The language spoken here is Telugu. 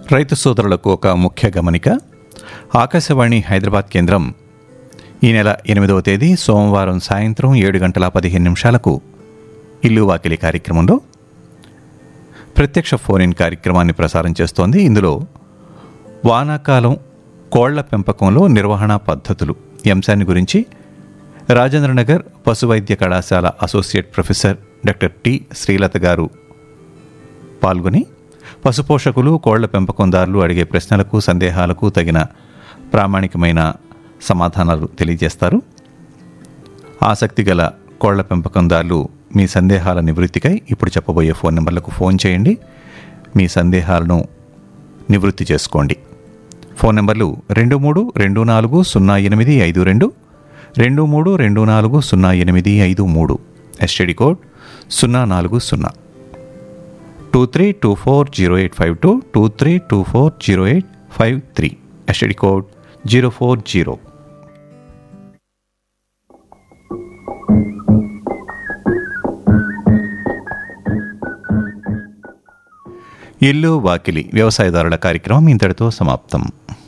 రైతు సోదరులకు ఒక ముఖ్య గమనిక ఆకాశవాణి హైదరాబాద్ కేంద్రం ఈ నెల ఎనిమిదవ తేదీ సోమవారం సాయంత్రం ఏడు గంటల పదిహేను నిమిషాలకు ఇల్లు వాకిలి కార్యక్రమంలో ప్రత్యక్ష ఫోన్ ఇన్ కార్యక్రమాన్ని ప్రసారం చేస్తోంది ఇందులో వానాకాలం కోళ్ల పెంపకంలో నిర్వహణ పద్ధతులు ఈ అంశాన్ని గురించి రాజేంద్రనగర్ పశువైద్య కళాశాల associate professor doctor T Srilatha garu పాల్గొని పశుపోషకులు కోళ్ల పెంపకందారులు అడిగే ప్రశ్నలకు సందేహాలకు తగిన ప్రామాణికమైన సమాధానాలు తెలియజేస్తారు ఆసక్తి గల కోళ్ల పెంపకందారులు మీ సందేహాల నివృత్తికై ఇప్పుడు చెప్పబోయే ఫోన్ నెంబర్లకు ఫోన్ చేయండి మీ సందేహాలను నివృత్తి చేసుకోండి ఫోన్ నెంబర్లు రెండు మూడు రెండు నాలుగు సున్నా ఎనిమిది ఐదు రెండు రెండు మూడు రెండు నాలుగు సున్నా ఎనిమిది ఐదు మూడు ఎస్టీడీ కోడ్ సున్నా నాలుగు సున్నా two three two four zero eight five two two three two four zero eight five three STD code zero four zero ఇల్లు వాకిలి వ్యవసాయదారుల కార్యక్రమం ఇంతటితో సమాప్తం